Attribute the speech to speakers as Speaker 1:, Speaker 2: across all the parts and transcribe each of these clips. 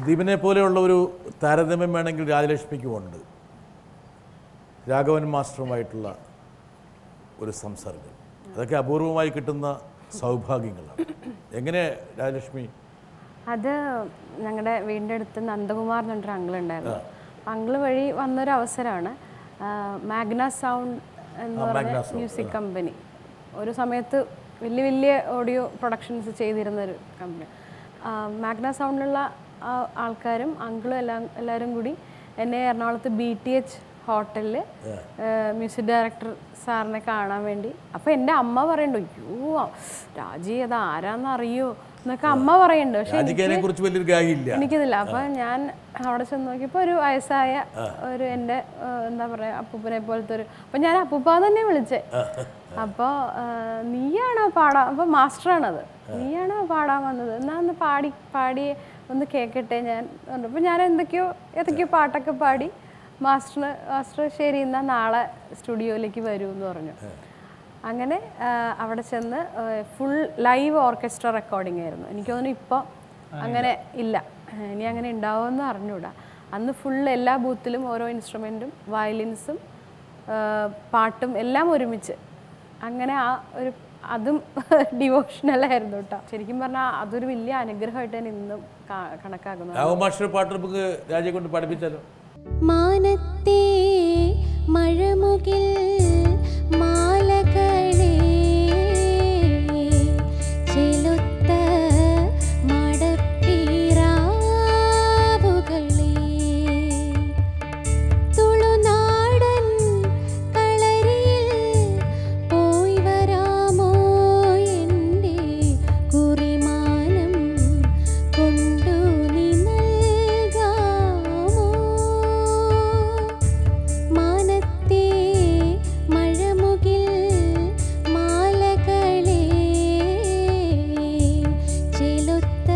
Speaker 1: ദീപിനെ പോലെയുള്ള ഒരു താരതമ്യം വേണമെങ്കിൽ രാജലക്ഷ്മിക്കും ഉണ്ട് രാഘവൻ മാസ്റ്ററുമായിട്ടുള്ള ഒരു സംസർഗം അതൊക്കെ അപൂർവമായി കിട്ടുന്ന സൗഭാഗ്യങ്ങളാണ് എങ്ങനെ രാജലക്ഷ്മി
Speaker 2: അത് ഞങ്ങളുടെ വീടിൻ്റെ അടുത്ത് നന്ദകുമാർ എന്ന് പറഞ്ഞൊരു അങ്കിൾ ഉണ്ടായിരുന്നു അങ്കിള് വഴി വന്നൊരു അവസരമാണ് മാഗ്ന സൗണ്ട് എന്ന് പറഞ്ഞ മ്യൂസിക് കമ്പനി ഒരു സമയത്ത് വലിയ വലിയ ഓഡിയോ പ്രൊഡക്ഷൻസ് ചെയ്തിരുന്ന ഒരു കമ്പനി മാഗ്ന സൗണ്ടിലുള്ള ആൾക്കാരും അങ്കിളും എല്ലാം എല്ലാവരും കൂടി എന്നെ എറണാകുളത്ത് ബി ടി എച്ച് ഹോട്ടലിൽ മ്യൂസിക് ഡയറക്ടർ സാറിനെ കാണാൻ വേണ്ടി അപ്പോൾ എൻ്റെ അമ്മ പറയണ്ടോ അയ്യോ രാജി അത് ആരാന്ന് അറിയോ എന്നൊക്കെ അമ്മ പറയുന്നുണ്ട് പക്ഷെ
Speaker 1: രാജിക്ക് അതിനെ കുറിച്ച് വലിയൊരു ഗായില്ല
Speaker 2: എനിക്കിതില്ല അപ്പൊ ഞാൻ അവിടെ ചെന്ന് നോക്കിയപ്പോൾ ഒരു വയസ്സായ ഒരു എൻ്റെ ഏഹ്, എന്താ പറയാ അപ്പൂപ്പനെ പോലത്തെ ഒരു അപ്പൊ ഞാൻ അപ്പൂപ്പ തന്നെ വിളിച്ചേ അപ്പോൾ നീയാണോ പാടാൻ അപ്പൊ മാസ്റ്ററാണത് നീയാണോ പാടാൻ വന്നത് എന്നാ ഒന്ന് പാടി പാടി ഒന്ന് കേൾക്കട്ടെ ഞാൻ അപ്പോൾ ഞാൻ എന്തൊക്കെയോ ഏതൊക്കെയോ പാട്ടൊക്കെ പാടി മാസ്റ്ററിന് മാസ്റ്റർ ശരി എന്നാൽ നാളെ സ്റ്റുഡിയോയിലേക്ക് വരൂ എന്ന് പറഞ്ഞു അങ്ങനെ ആ, അവിടെ ചെന്ന് ഫുൾ ലൈവ് ഓർക്കസ്ട്ര റെക്കോർഡിംഗ് ആയിരുന്നു എനിക്ക് തോന്നുന്നു ഇപ്പോൾ അങ്ങനെ ഇല്ല ഇനി അങ്ങനെ ഉണ്ടാവുമെന്ന് അറിഞ്ഞൂടാ അന്ന് ഫുൾ എല്ലാ ബൂത്തിലും ഓരോ ഇൻസ്ട്രുമെൻറ്റും വയലിൻസും പാട്ടും എല്ലാം ഒരുമിച്ച് അങ്ങനെ ആ ഒരു അതും ഡിവോഷണൽ ആയിരുന്നു കേട്ടോ ശരിക്കും പറഞ്ഞാൽ അതൊരു വലിയ അനുഗ്രഹമായിട്ട് ഞാൻ ഇന്നും കാ- കണക്കാക്കുന്നു
Speaker 1: രാഘവൻ മാസ്റ്റർ പാട്ട് നമുക്ക് രാജയെ കൊണ്ട് പഠിപ്പിച്ചാലോ
Speaker 3: മാനത്തെ മഴമുകിൽ മാലകളെ ചെലുത്ത മടപ്പീറാവുകളെ തുളുനാടൻ കളരിയിൽ പോയി വരാമോ എൻ്റെ കുറിമാനം കൊണ്ടു നീ നൽകാമോ മാനത്തെ മഴമുകിൽ മാലകളെ ചെലുത്ത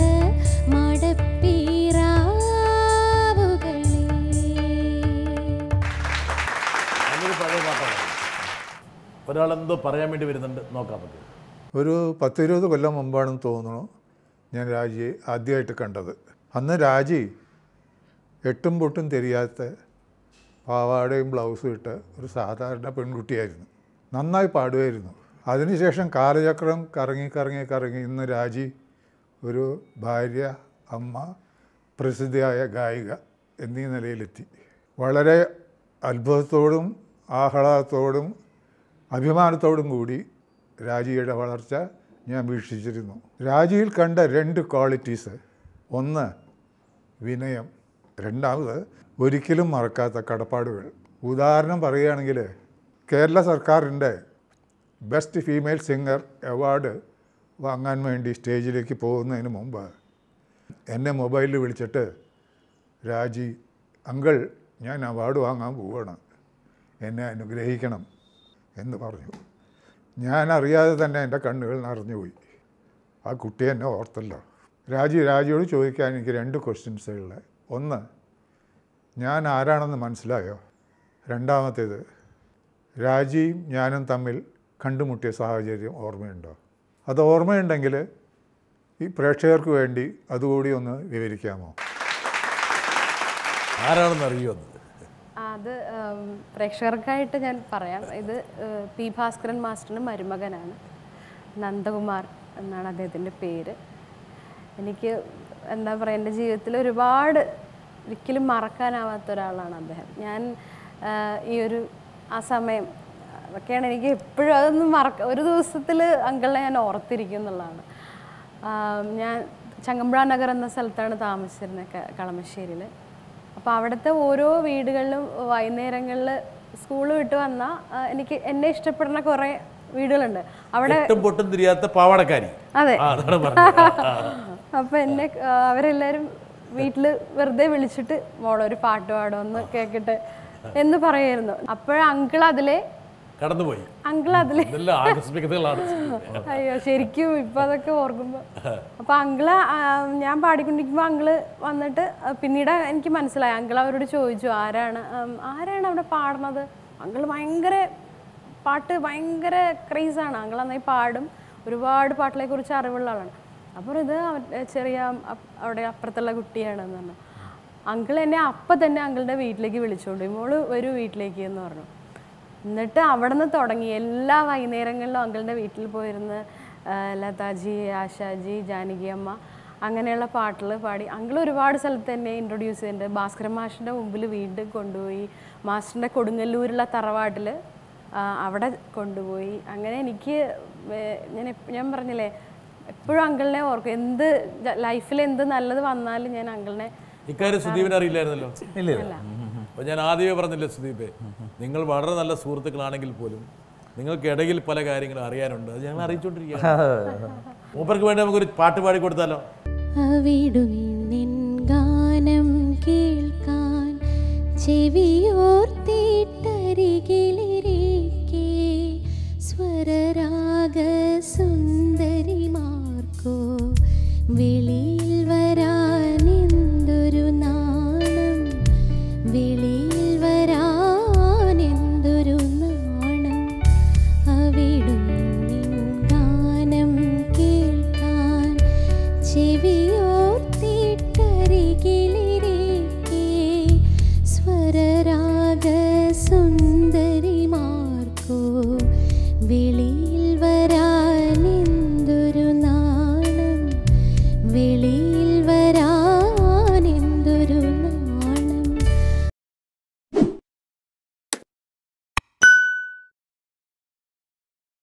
Speaker 3: മടപ്പീറാവുകളെ
Speaker 1: നല്ലൊരു പഴയ പാട്ടാണ് ഒരാളെന്തോ പറയാൻ വേണ്ടി വരുന്നുണ്ട് നോക്കാൻ പറ്റും
Speaker 4: ഒരു പത്തിരുപത് കൊല്ലം മുമ്പാണെന്ന് തോന്നുന്നു ഞാൻ രാജിയെ ആദ്യമായിട്ട് കണ്ടത് അന്ന് രാജി എട്ടും പൊട്ടും തിരിയാത്ത പാവാടയും ബ്ലൗസും ഇട്ട് ഒരു സാധാരണ പെൺകുട്ടിയായിരുന്നു നന്നായി പാടുമായിരുന്നു അതിനുശേഷം കാലചക്രം കറങ്ങി കറങ്ങി കറങ്ങി ഇന്ന് രാജി ഒരു ഭാര്യ അമ്മ പ്രസിദ്ധിയായ ഗായിക എന്നീ നിലയിലെത്തി വളരെ അത്ഭുതത്തോടും ആഹ്ലാദത്തോടും അഭിമാനത്തോടും കൂടി രാജിയുടെ വളർച്ച ഞാൻ വീക്ഷിച്ചിരുന്നു രാജിയിൽ കണ്ട രണ്ട് ക്വാളിറ്റീസ് ഒന്ന് വിനയം രണ്ടാമത് ഒരിക്കലും മറക്കാത്ത കടപ്പാടുകൾ ഉദാഹരണം പറയുകയാണെങ്കിൽ കേരള സർക്കാരിൻ്റെ ബെസ്റ്റ് ഫീമെയിൽ സിംഗർ അവാർഡ് വാങ്ങാൻ വേണ്ടി സ്റ്റേജിലേക്ക് പോകുന്നതിന് മുമ്പ് എന്നെ മൊബൈലിൽ വിളിച്ചിട്ട് രാജി അങ്കിൾ ഞാൻ അവാർഡ് വാങ്ങാൻ പോവുകയാണ് എന്നെ അനുഗ്രഹിക്കണം എന്ന് പറഞ്ഞു ഞാൻ അറിയാതെ തന്നെ എൻ്റെ കണ്ണുകൾ നിറഞ്ഞുപോയി ആ കുട്ടി എന്നെ ഓർത്തല്ലോ രാജി രാജിയോട് ചോദിക്കാൻ എനിക്ക് രണ്ട് ക്വസ്റ്റ്യൻസേ ഉള്ളത് ഒന്ന് ഞാൻ ആരാണെന്ന് മനസ്സിലായോ രണ്ടാമത്തേത് രാജിയും ഞാനും തമ്മിൽ കണ്ടുമുട്ടിയ സാഹചര്യം ഓർമ്മയുണ്ടോ അത് ഓർമ്മയുണ്ടെങ്കിൽ ഈ പ്രേക്ഷകർക്ക് വേണ്ടി അതുകൂടി ഒന്ന് വിവരിക്കാമോ
Speaker 1: ആരാണെന്ന് അറിയുമെന്ന്
Speaker 2: അത് ഉം, പ്രേക്ഷകർക്കായിട്ട് ഞാൻ പറയാം ഇത് ഏഹ്, പി ഭാസ്കരൻ മാസ്റ്ററിന് മരുമകനാണ് നന്ദകുമാർ എന്നാണ് അദ്ദേഹത്തിൻ്റെ പേര് എനിക്ക് എന്താ പറയുക എൻ്റെ ജീവിതത്തിൽ ഒരുപാട് ഒരിക്കലും മറക്കാനാവാത്ത ഒരാളാണ് അദ്ദേഹം ഞാൻ ആഹ്, ഈ ഒരു ആ സമയം അതൊക്കെയാണ് എനിക്ക് എപ്പോഴും അതൊന്നും മറക്ക ഒരു ദിവസത്തിൽ അങ്കിളിനെ ഞാൻ ഓർത്തിരിക്കും എന്നുള്ളതാണ് ആഹ്, ഞാൻ ചങ്ങമ്പുഴ നഗർ എന്ന സ്ഥലത്താണ് താമസിച്ചിരുന്നത് ക- കളമശ്ശേരിയിൽ അപ്പോൾ അവിടുത്തെ ഓരോ വീടുകളിലും വൈകുന്നേരങ്ങളിൽ സ്കൂൾ വിട്ട് വന്നാൽ എനിക്ക് എന്നെ ഇഷ്ടപ്പെടുന്ന കുറേ വീടുകളുണ്ട് അവിടെ
Speaker 1: എട്ടും പൊട്ടും തിരിയാത്ത പാവാടക്കാരി
Speaker 2: അതെ
Speaker 1: ആ അതാണ് പറഞ്ഞത് ആ, ആ.
Speaker 2: അപ്പൊ എന്നെ ആ, അവരെല്ലാരും വീട്ടില് വെറുതെ വിളിച്ചിട്ട് മോളെ ഒരു പാട്ട് പാടുമെന്ന് കേക്കട്ടെ എന്ന് പറയായിരുന്നു അപ്പോഴ അങ്കിൾ അതിലെ
Speaker 1: കടന്നുപോയി
Speaker 2: അങ്കിൾ അതിലെ
Speaker 1: ഇതെല്ലാം ആകസ്മികതകളാണ്
Speaker 2: അയ്യോ ശരിക്കും ഇപ്പൊ അതൊക്കെ ഓർക്കുമ്പോ അപ്പൊ അങ്കിള് ആ, ഞാൻ പാടിക്കൊണ്ടിരിക്കുമ്പോ അങ്കിള് വന്നിട്ട് ആ, പിന്നീട് എനിക്ക് മനസ്സിലായി അങ്കിൾ അവരോട് ചോദിച്ചു ആരാണ് ഉം, ആരാണ് അവിടെ പാടുന്നത് അങ്കിള് ഭയങ്കര പാട്ട് ഭയങ്കര ക്രേസാണ് അങ്കിൾ നന്നായി പാടും ഒരുപാട് പാട്ടിനെ കുറിച്ച് അറിവുള്ള ആളാണ് അപ്പോൾ ഇത് അവൻ- ചെറിയ അപ്പ് അവിടെ അപ്പുറത്തുള്ള കുട്ടിയാണെന്ന് പറഞ്ഞു അങ്കിൾ എന്നെ അപ്പം തന്നെ അങ്കിളുടെ വീട്ടിലേക്ക് വിളിച്ചോണ്ട് പോയി മോള് വരൂ വീട്ടിലേക്ക് എന്ന് പറഞ്ഞു എന്നിട്ട് അവിടെ നിന്ന് തുടങ്ങി എല്ലാ വൈകുന്നേരങ്ങളിലും അങ്കിളിൻ്റെ വീട്ടിൽ പോയിരുന്ന് ആ, ലതാജി ആശാജി ജാനകി അമ്മ അങ്ങനെയുള്ള പാട്ടുകൾ പാടി അങ്കിൾ ഒരുപാട് സ്ഥലത്ത് എന്നെ ഇൻട്രൊഡ്യൂസ് ചെയ്തിട്ടുണ്ട് ഭാസ്കരൻ മാഷിൻ്റെ മുമ്പിൽ വീണ്ടും കൊണ്ടുപോയി മാഷിൻ്റെ കൊടുങ്ങല്ലൂരുള്ള തറവാട്ടിൽ അവിടെ കൊണ്ടുപോയി അങ്ങനെ എനിക്ക് വേ- ഞാൻ എപ്പ- ഞാൻ പറഞ്ഞില്ലേ എപ്പോഴും അങ്കിളിനെ ഓർക്കും എന്ത് ലൈഫിൽ എന്ത് നല്ലത് വന്നാലും ഞാൻ അങ്കിളിനെ
Speaker 1: ഇക്കാര്യം സുദീപിനെ അറിയില്ലായിരുന്നല്ലോ
Speaker 5: ഇല്ല ഇല്ല
Speaker 1: അപ്പോൾ ഞാൻ ആദ്യമേ പറഞ്ഞില്ലേ സുദീപേ നിങ്ങൾ വളരെ നല്ല സുഹൃത്തുക്കളാണെങ്കിൽ പോലും നിങ്ങൾക്ക് ഇടയിൽ പല കാര്യങ്ങളും അറിയാനുണ്ട് അത് ഞങ്ങൾ അറിയിച്ചുകൊണ്ടിരിക്കുകയാണ് മൂപ്പർക്ക് വേണ്ടി നമുക്കൊരു പാട്ട് പാടി കൊടുത്താലോ
Speaker 3: അവിടുന്നിൻ ഗാനം കേൾക്കാൻ ചെവിയോർത്തിട്ടരികിലിരിക്കെ സ്വരരാഗ